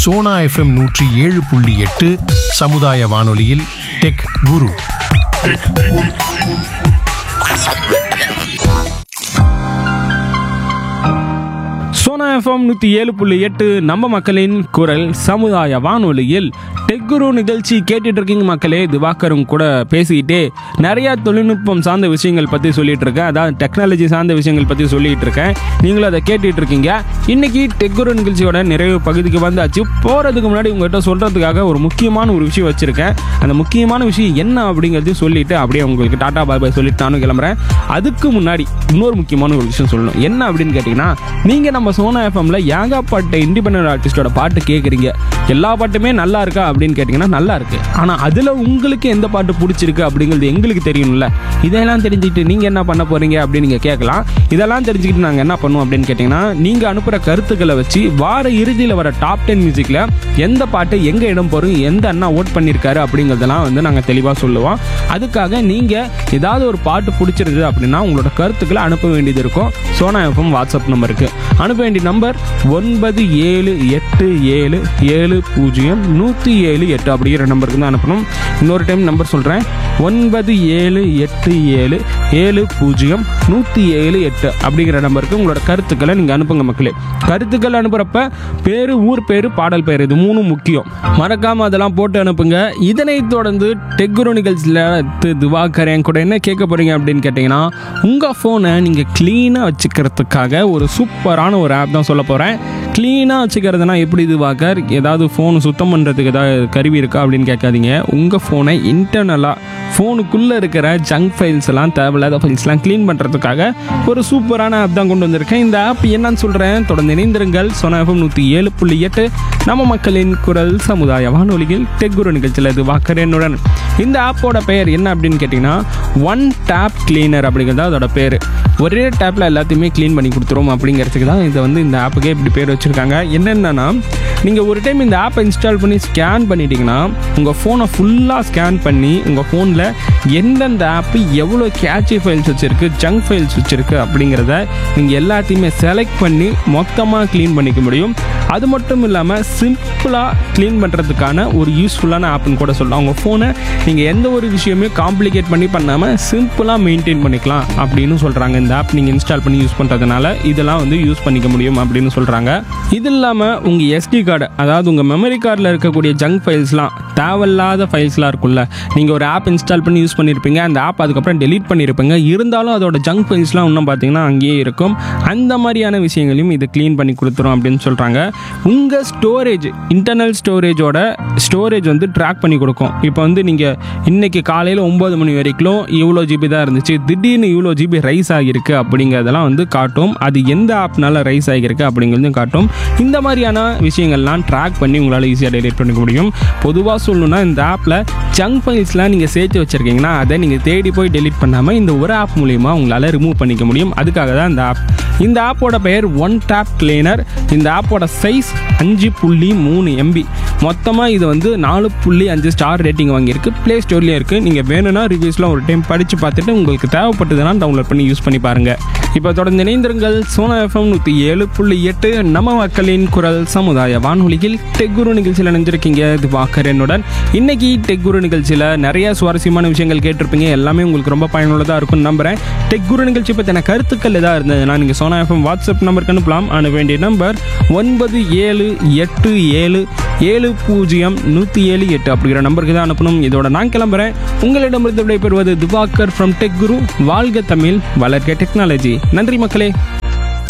Sona FM நூற்றி ஏழு புள்ளி எட்டு சமுதாய வானொலியில் டெக் குரு சோனா எஃப்எம் நூற்றி ஏழு புள்ளி எட்டு நம்ம மக்களின் குரல் சமுதாய வானொலியில் டெக்குரு நிகழ்ச்சி கேட்டுட்டு இருக்கீங்க மக்களே திவாகரும் கூட பேசிக்கிட்டே நிறையா தொழில்நுட்பம் சார்ந்த விஷயங்கள் பற்றி சொல்லிட்டு இருக்கேன் அதாவது டெக்னாலஜி சார்ந்த விஷயங்கள் பற்றி சொல்லிட்டு இருக்கேன் நீங்களும் அதை கேட்டுட்டு இருக்கீங்க இன்னைக்கு டெக்குரு நிகழ்ச்சியோட நிறைவு பகுதிக்கு வந்தாச்சு போகிறதுக்கு முன்னாடி உங்கள்கிட்ட சொல்கிறதுக்காக ஒரு முக்கியமான ஒரு விஷயம் வச்சுருக்கேன் அந்த முக்கியமான விஷயம் என்ன அப்படிங்கிறது சொல்லிட்டு அப்படியே உங்களுக்கு டாடா பாய் பாய் சொல்லிட்டு நானும் கிளம்புறேன் அதுக்கு முன்னாடி இன்னொரு முக்கியமான ஒரு விஷயம் சொல்லணும் என்ன அப்படின்னு கேட்டிங்கன்னா நீங்கள் நம்ம சோனா எஃப்எம்ல ஏகாப்பட்ட இண்டிபெண்டன்ட் ஆர்டிஸ்டோட பாட்டு கேட்குறீங்க எல்லா பாட்டுமே நல்லா இருக்கா அப்படின்னு கேட்டிங்கன்னா நல்லா இருக்கு ஆனால் அதில் உங்களுக்கு எந்த பாட்டு பிடிச்சிருக்கு அப்படிங்கிறது எங்களுக்கு தெரியணும்ல இதெல்லாம் தெரிஞ்சுக்கிட்டு நீங்கள் என்ன பண்ண போகிறீங்க அப்படின்னு நீங்கள் கேட்கலாம் இதெல்லாம் தெரிஞ்சுக்கிட்டு நாங்கள் என்ன பண்ணுவோம் அப்படின்னு கேட்டிங்கன்னா நீங்கள் அனுப்புகிற கருத்துக்களை வச்சு வார இறுதியில் வர டாப் டென் மியூசிக்கில் எந்த பாட்டு எங்கே இடம் போகிறோம் எந்த அண்ணா ஓட் பண்ணியிருக்காரு அப்படிங்கிறதெல்லாம் வந்து நாங்கள் தெளிவாக சொல்லுவோம் அதுக்காக நீங்கள் ஏதாவது ஒரு பாட்டு பிடிச்சிருக்குது அப்படின்னா உங்களோட கருத்துக்களை அனுப்ப வேண்டியது இருக்கும் சோனா எஃப்எம் வாட்ஸ்அப் நம்பருக்கு அனுப்ப வேண்டிய நம்பர் ஒன்பது ஏழு எட்டு ஏழு ஏழு பூஜ்ஜியம் நூற்றி ஏழு எட்டு அப்படிங்கிற நம்பருக்கு தான் அனுப்பணும் இன்னொரு டைம் நம்பர் சொல்கிறேன் ஒன்பது ஏழு எட்டு ஏழு ஏழு பூஜ்ஜியம் நூற்றி ஏழு எட்டு அப்படிங்கிற நம்பருக்கு உங்களோட கருத்துக்களை நீங்கள் அனுப்புங்க மக்களே கருத்துக்கள் அனுப்புகிறப்ப பேர் ஊர் பேர் பாடல் பேர் இது மூணும் முக்கியம் மறக்காமல் அதெல்லாம் போட்டு அனுப்புங்க இதனைத் தொடர்ந்து டெக்குரு நிகழ்ச்சியில் திவாகரன் கூட என்ன கேட்க போகிறீங்க அப்படின்னு கேட்டிங்கன்னா உங்கள் ஃபோனை நீங்கள் க்ளீனாக வச்சுக்கிறதுக்காக ஒரு சூப்பரான ஒரு ஆப் தான் சொல்ல போகிறேன் க்ளீனாக வச்சுக்கிறதுனா எப்படி திவாகர் ஏதாவது ஃபோன் சுத்தம் பண்ணுறதுக்கு ஏதாவது கருவி இருக்கா அப்படின்னு கேட்காதீங்க உங்கள் ஃபோனை இன்டர்னலாக ஃபோனுக்குள்ளே இருக்கிற ஜங்க் ஃபைல்ஸ் எல்லாம் தேவையில்லாத ஃபைல்ஸ்லாம் க்ளீன் பண்ணுறதுக்காக ஒரு சூப்பரான ஆப் தான் கொண்டு வந்திருக்கேன் இந்த ஆப் என்னன்னு சொல்கிறேன் தொடர்ந்து இணைந்திருங்கள் சொன்ன எஃப்எம் நூற்றி ஏழு புள்ளி எட்டு நம்ம மக்களின் குரல் சமுதாய வானொலியில் டெக்குரு நிகழ்ச்சியில் இது வாக்கரனுடன் இந்த ஆப்போட பெயர் என்ன அப்படின்னு கேட்டிங்கன்னா ஒன் டேப் கிளீனர் அப்படிங்கிறது தான் அதோட பேர் ஒரே டேப்பில் எல்லாத்தையுமே க்ளீன் பண்ணி கொடுத்துரும் அப்படிங்கிறதுக்கு தான் இதை வந்து இந்த ஆப்புக்கே இப்படி பேர் வச்சுருக்காங்க என்னென்னா நீங்கள் ஒரு டைம் இந்த ஆப்பை இன்ஸ்டால் பண்ணி ஸ்கேன் பண்ணிட்டீங்கன்னா உங்கள் ஃபோனை ஃபுல்லாக ஸ்கேன் பண்ணி உங்கள் ஃபோனில் எந்தெந்த ஆப்பு எவ்வளோ கேட்சி ஃபைல்ஸ் வச்சுருக்கு ஜங்க் ஃபைல்ஸ் வச்சுருக்கு அப்படிங்கிறத நீங்கள் எல்லாத்தையுமே செலக்ட் பண்ணி மொத்தமாக க்ளீன் பண்ணிக்க முடியும் அது மட்டும் இல்லாமல் சிம்பிளாக க்ளீன் பண்ணுறதுக்கான ஒரு யூஸ்ஃபுல்லான ஆப்னு கூட சொல்லலாம் உங்கள் ஃபோனை நீங்கள் எந்த ஒரு விஷயமே காம்ப்ளிகேட் பண்ணி பண்ணாமல் சிம்பிளாக மெயின்டைன் பண்ணிக்கலாம் அப்படின்னு சொல்கிறாங்க இந்த ஆப் நீங்கள் இன்ஸ்டால் பண்ணி யூஸ் பண்ணுறதுனால இதெல்லாம் வந்து யூஸ் பண்ணிக்க முடியும் அப்படின்னு சொல்கிறாங்க இது இல்லாமல் உங்கள் எஸ்டி கார்டு அதாவது உங்கள் மெமரி கார்டில் இருக்கக்கூடிய ஜங்க் ஃபைல்ஸ்லாம் தேவையில்லாத ஃபைல்ஸ்லாம் இருக்கும்ல நீங்கள் ஒரு ஆப் இன்ஸ்டால் பண்ணி யூஸ் பண்ணியிருப்பீங்க அந்த ஆப் அதுக்கப்புறம் டெலீட் பண்ணியிருப்பீங்க இருந்தாலும் அதோட ஜங்க் ஃபைல்ஸ்லாம் இன்னும் பார்த்தீங்கன்னா அங்கேயே இருக்கும் அந்த மாதிரியான விஷயங்களையும் இது க்ளீன் பண்ணி கொடுத்துரும் அப்படின்னு சொல்கிறாங்க உங்கள் ஸ்டோரேஜ் இன்டர்னல் ஸ்டோரேஜோட ஸ்டோரேஜ் வந்து ட்ராக் பண்ணி கொடுக்கும் இப்போ வந்து நீங்கள் இன்னைக்கு காலையில் ஒம்பது மணி வரைக்கும் இவ்வளோ ஜிபி தான் இருந்துச்சு திடீர்னு இவ்வளோ ஜிபி ரைஸ் ஆகியிருக்கு அப்படிங்கிறதெல்லாம் வந்து காட்டும் அது எந்த ஆப்னால ரைஸ் ஆகியிருக்கு அப்படிங்கிறதையும் காட்டும் இந்த மாதிரியான விஷயங்கள்லாம் ட்ராக் பண்ணி உங்களால் ஈஸியாக டெலிட் பண்ணிக்க முடியும் பொதுவாக சொல்லணும்னா இந்த ஆப்பில் ஜங்க் ஃபைல்ஸ்லாம் நீங்கள் சேர்த்து வச்சுருக்கீங்கன்னா அதை நீங்கள் தேடி போய் டெலிட் பண்ணாமல் இந்த ஒரு ஆப் மூலிமா உங்களால் ரிமூவ் பண்ணிக்க முடியும் அதுக்காக தான் இந்த ஆப் இந்த ஆப்போட பெயர் ஒன் டேப் கிளீனர் இந்த ஆப்போட சைஸ் அஞ்சு புள்ளி மூணு எம்பி மொத்தமாக இது வந்து நாலு புள்ளி அஞ்சு ஸ்டார் ரேட்டிங் வாங்கியிருக்கு ப்ளே ஸ்டோர்லேயே இருக்குது நீங்கள் வேணும்னா ரிவ்யூஸ்லாம் ஒரு டைம் படித்து பார்த்துட்டு உங்களுக்கு தேவைப்பட்டதுன்னா டவுன்லோட் பண்ணி யூஸ் பண்ணி பாருங்கள் இப்போ தொடர்ந்து இணைந்திருங்கள் சோனா எஃப்எம் நூற்றி ஏழு புள்ளி எட்டு நம்ம மக்களின் குரல் சமுதாய வானொலியில் டெக்குரு நிகழ்ச்சியில் நினைஞ்சிருக்கீங்க இது வாக்கரனுடன் இன்னைக்கு டெக்குரு நிகழ்ச்சியில் நிறைய சுவாரஸ்யமான விஷயங்கள் கேட்டிருப்பீங்க எல்லாமே உங்களுக்கு ரொம்ப பயனுள்ளதாக இருக்கும்னு நம்புகிறேன் டெக்குரு நிகழ்ச்சி பற்றின கருத்துக்கள் எதாவது இருந்ததுன்னா நீங்கள் சோனா எஃப்எம் வாட்ஸ்அப் நம்பருக்கு அனுப்பலாம் அனுப்ப வேண்டிய நம்பர் ஒன்பது ஏழு எட்டு ஏழு ஏழு பூஜ்ஜியம் நூற்றி ஏழு எட்டு அப்படிங்கிற நம்பருக்கு தான் அனுப்பணும் இதோட நான் கிளம்புறேன் உங்களிடமிருந்து விடைபெறுவது திவாகர் ஃப்ரம் டெக் குரு வாழ்க தமிழ் வளர்க்க டெக்னாலஜி நன்றி மக்களே